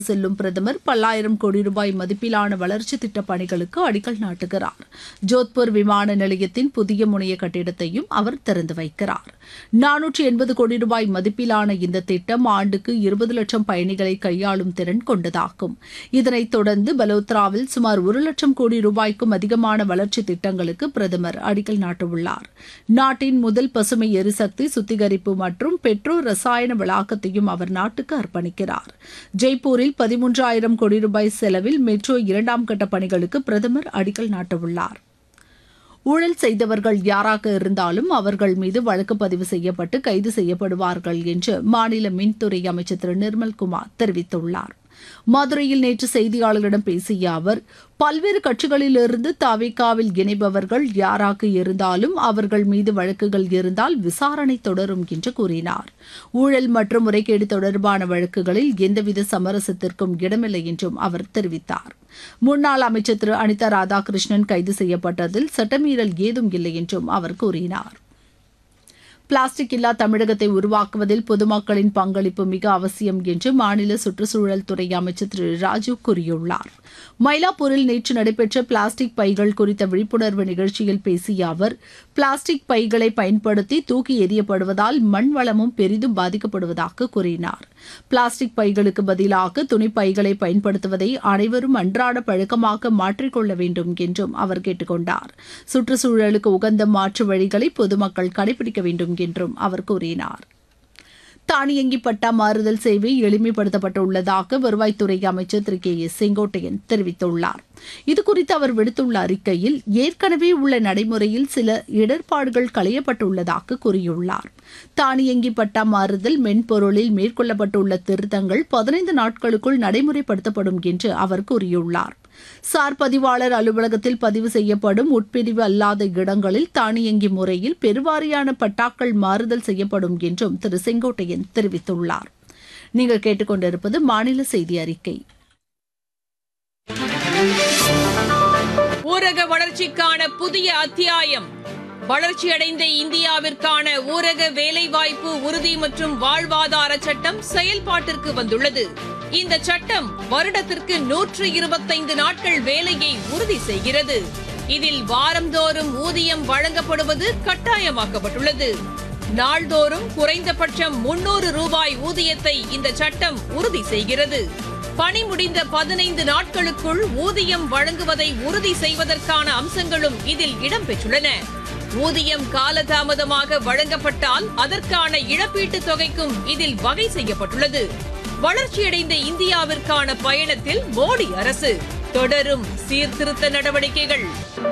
செல்லும் பிரதமர் பல்லாயிரம் கோடி ரூபாய் மதிப்பிலான வளர்ச்சி திட்டப் பணிகளுக்கு அடிக்கல் நாட்டுகிறார் ஜோத்பூர் விமான நிலையத்தின் புதிய முனைய கட்டிடத்தையும் அவர் திறந்து வைக்கிறார் நானூற்றி எண்பது கோடி ரூபாய் மதிப்பிலான இந்த திட்டம் ஆண்டுக்கு இருபது லட்சம் பயணிகளை கையாளும் திறன் கொண்டதாகும் இதனைத் தொடர்ந்து பலோத்ராவில் சுமார் ஒரு லட்சம் கோடி ரூபாய்க்கும் அதிகமான வளர்ச்சி திட்டங்களுக்கு பிரதமர் அடிக்கல் நாட்டவுள்ளார் நாட்டின் முதல் பசுமை எரிசக்தி சுத்திகரிப்பு மற்றும் பெட்ரோ ரசாயன வளாகத்தையும் அவர் நாட்டுக்கு அர்ப்பணிக்கிறார் ஜெய்ப்பூரில் பதிமூன்றாயிரம் கோடி ரூபாய் செலவில் மெட்ரோ இரண்டாம் கட்ட பணிகளுக்கு பிரதமர் அடிக்கல் நாட்டவுள்ளார் ஊழல் செய்தவர்கள் யாராக இருந்தாலும் அவர்கள் மீது வழக்கு பதிவு செய்யப்பட்டு கைது செய்யப்படுவார்கள் என்று மாநில மின்துறை அமைச்சர் திரு நிர்மல்குமார் தெரிவித்துள்ளார் மதுரையில் நேற்று செய்தியாளர்களிடம் பேசிய அவர் பல்வேறு கட்சிகளிலிருந்து தவிகாவில் இணைபவர்கள் யாராக இருந்தாலும் அவர்கள் மீது வழக்குகள் இருந்தால் விசாரணை தொடரும் என்று கூறினார் ஊழல் மற்றும் முறைகேடு தொடர்பான வழக்குகளில் எந்தவித சமரசத்திற்கும் இடமில்லை என்றும் அவர் தெரிவித்தார் முன்னாள் அமைச்சர் திரு அனிதா ராதாகிருஷ்ணன் கைது செய்யப்பட்டதில் சட்டமீறல் ஏதும் இல்லை என்றும் அவர் கூறினார் பிளாஸ்டிக் இல்லா தமிழகத்தை உருவாக்குவதில் பொதுமக்களின் பங்களிப்பு மிக அவசியம் என்று மாநில சுற்றுச்சூழல் துறை அமைச்சர் திரு ராஜு கூறியுள்ளார் மயிலாப்பூரில் நேற்று நடைபெற்ற பிளாஸ்டிக் பைகள் குறித்த விழிப்புணர்வு நிகழ்ச்சியில் பேசிய அவர் பிளாஸ்டிக் பைகளை பயன்படுத்தி தூக்கி எறியப்படுவதால் மண் வளமும் பெரிதும் பாதிக்கப்படுவதாக கூறினார் பிளாஸ்டிக் பைகளுக்கு பதிலாக துணி பைகளை பயன்படுத்துவதை அனைவரும் அன்றாட பழக்கமாக மாற்றிக்கொள்ள வேண்டும் என்றும் அவர் கேட்டுக்கொண்டார் சுற்றுச்சூழலுக்கு உகந்த மாற்று வழிகளை பொதுமக்கள் கடைபிடிக்க வேண்டும் என்றும் அவர் கூறினார் தானியங்கி பட்டா மாறுதல் சேவை எளிமைப்படுத்தப்பட்டுள்ளதாக வருவாய்த்துறை அமைச்சர் திரு கே எஸ் செங்கோட்டையன் தெரிவித்துள்ளார் இதுகுறித்து அவர் விடுத்துள்ள அறிக்கையில் ஏற்கனவே உள்ள நடைமுறையில் சில இடர்பாடுகள் களையப்பட்டுள்ளதாக கூறியுள்ளார் தானியங்கி பட்டா மாறுதல் மென்பொருளில் மேற்கொள்ளப்பட்டுள்ள திருத்தங்கள் பதினைந்து நாட்களுக்குள் நடைமுறைப்படுத்தப்படும் என்று அவர் கூறியுள்ளார் சார் பதிவாளர் அலுவலகத்தில் பதிவு செய்யப்படும் உட்பிரிவு அல்லாத இடங்களில் தானியங்கி முறையில் பெருவாரியான பட்டாக்கள் மாறுதல் செய்யப்படும் என்றும் திரு செங்கோட்டையன் தெரிவித்துள்ளார் நீங்கள் கேட்டுக்கொண்டிருப்பது மாநில செய்தி அறிக்கை ஊரக வளர்ச்சிக்கான புதிய அத்தியாயம் வளர்ச்சியடைந்த இந்தியாவிற்கான ஊரக வேலைவாய்ப்பு உறுதி மற்றும் வாழ்வாதார சட்டம் செயல்பாட்டிற்கு வந்துள்ளது இந்த சட்டம் வருடத்திற்கு நூற்று இருபத்தைந்து நாட்கள் வேலையை உறுதி செய்கிறது இதில் வாரந்தோறும் ஊதியம் வழங்கப்படுவது கட்டாயமாக்கப்பட்டுள்ளது நாள்தோறும் குறைந்தபட்சம் முன்னூறு ரூபாய் ஊதியத்தை இந்த சட்டம் உறுதி செய்கிறது பணி முடிந்த பதினைந்து நாட்களுக்குள் ஊதியம் வழங்குவதை உறுதி செய்வதற்கான அம்சங்களும் இதில் இடம்பெற்றுள்ளன ஊதியம் காலதாமதமாக வழங்கப்பட்டால் அதற்கான இழப்பீட்டுத் தொகைக்கும் இதில் வகை செய்யப்பட்டுள்ளது வளர்ச்சியடைந்த இந்தியாவிற்கான பயணத்தில் மோடி அரசு தொடரும் சீர்திருத்த நடவடிக்கைகள்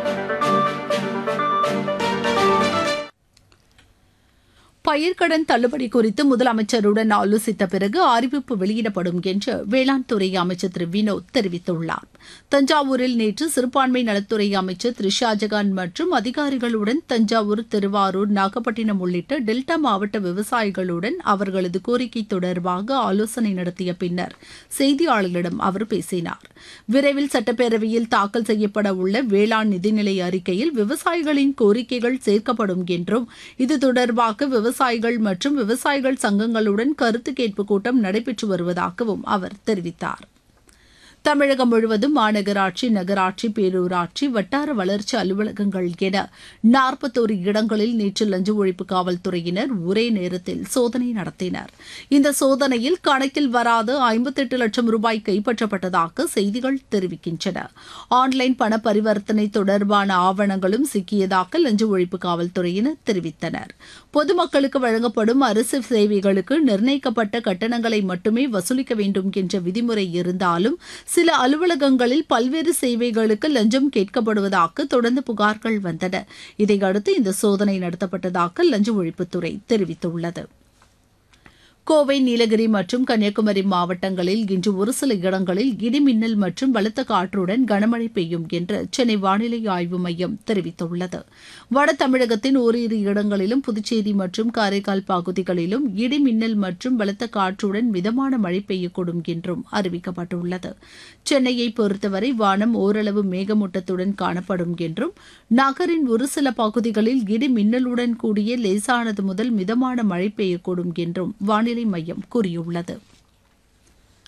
பயிர்க்கடன் தள்ளுபடி குறித்து முதலமைச்சருடன் ஆலோசித்த பிறகு அறிவிப்பு வெளியிடப்படும் என்று வேளாண் துறை அமைச்சர் திரு வினோத் தெரிவித்துள்ளார் தஞ்சாவூரில் நேற்று சிறுபான்மை நலத்துறை அமைச்சர் திரு ஷாஜகான் மற்றும் அதிகாரிகளுடன் தஞ்சாவூர் திருவாரூர் நாகப்பட்டினம் உள்ளிட்ட டெல்டா மாவட்ட விவசாயிகளுடன் அவர்களது கோரிக்கை தொடர்பாக ஆலோசனை நடத்திய பின்னர் செய்தியாளர்களிடம் அவர் பேசினார் விரைவில் சட்டப்பேரவையில் தாக்கல் செய்யப்பட உள்ள வேளாண் நிதிநிலை அறிக்கையில் விவசாயிகளின் கோரிக்கைகள் சேர்க்கப்படும் என்றும் இது தொடர்பாக விவசாயிகள் மற்றும் விவசாயிகள் சங்கங்களுடன் கருத்து கேட்பு கூட்டம் நடைபெற்று வருவதாகவும் அவர் தெரிவித்தார் தமிழகம் முழுவதும் மாநகராட்சி நகராட்சி பேரூராட்சி வட்டார வளர்ச்சி அலுவலகங்கள் என நாற்பத்தோரு இடங்களில் நேற்று லஞ்ச ஒழிப்பு காவல்துறையினர் ஒரே நேரத்தில் சோதனை நடத்தினர் இந்த சோதனையில் கணக்கில் வராத ஐம்பத்தெட்டு லட்சம் ரூபாய் கைப்பற்றப்பட்டதாக செய்திகள் தெரிவிக்கின்றன ஆன்லைன் பண பரிவர்த்தனை தொடர்பான ஆவணங்களும் சிக்கியதாக லஞ்ச ஒழிப்பு காவல்துறையினர் தெரிவித்தனர் பொதுமக்களுக்கு வழங்கப்படும் அரசு சேவைகளுக்கு நிர்ணயிக்கப்பட்ட கட்டணங்களை மட்டுமே வசூலிக்க வேண்டும் என்ற விதிமுறை இருந்தாலும் சில அலுவலகங்களில் பல்வேறு சேவைகளுக்கு லஞ்சம் கேட்கப்படுவதாக தொடர்ந்து புகார்கள் வந்தன இதையடுத்து இந்த சோதனை நடத்தப்பட்டதாக லஞ்ச ஒழிப்புத்துறை தெரிவித்துள்ளது கோவை நீலகிரி மற்றும் கன்னியாகுமரி மாவட்டங்களில் இன்று ஒரு சில இடங்களில் இடிமின்னல் மற்றும் பலத்த காற்றுடன் கனமழை பெய்யும் என்று சென்னை வானிலை ஆய்வு மையம் தெரிவித்துள்ளது வட தமிழகத்தின் ஓரிரு இடங்களிலும் புதுச்சேரி மற்றும் காரைக்கால் பகுதிகளிலும் இடிமின்னல் மற்றும் பலத்த காற்றுடன் மிதமான மழை பெய்யக்கூடும் என்றும் அறிவிக்கப்பட்டுள்ளது சென்னையை பொறுத்தவரை வானம் ஓரளவு மேகமூட்டத்துடன் காணப்படும் என்றும் நகரின் ஒரு சில பகுதிகளில் இடி மின்னலுடன் கூடிய லேசானது முதல் மிதமான மழை பெய்யக்கூடும் என்றும் வானிலை மையம் கூறியுள்ளது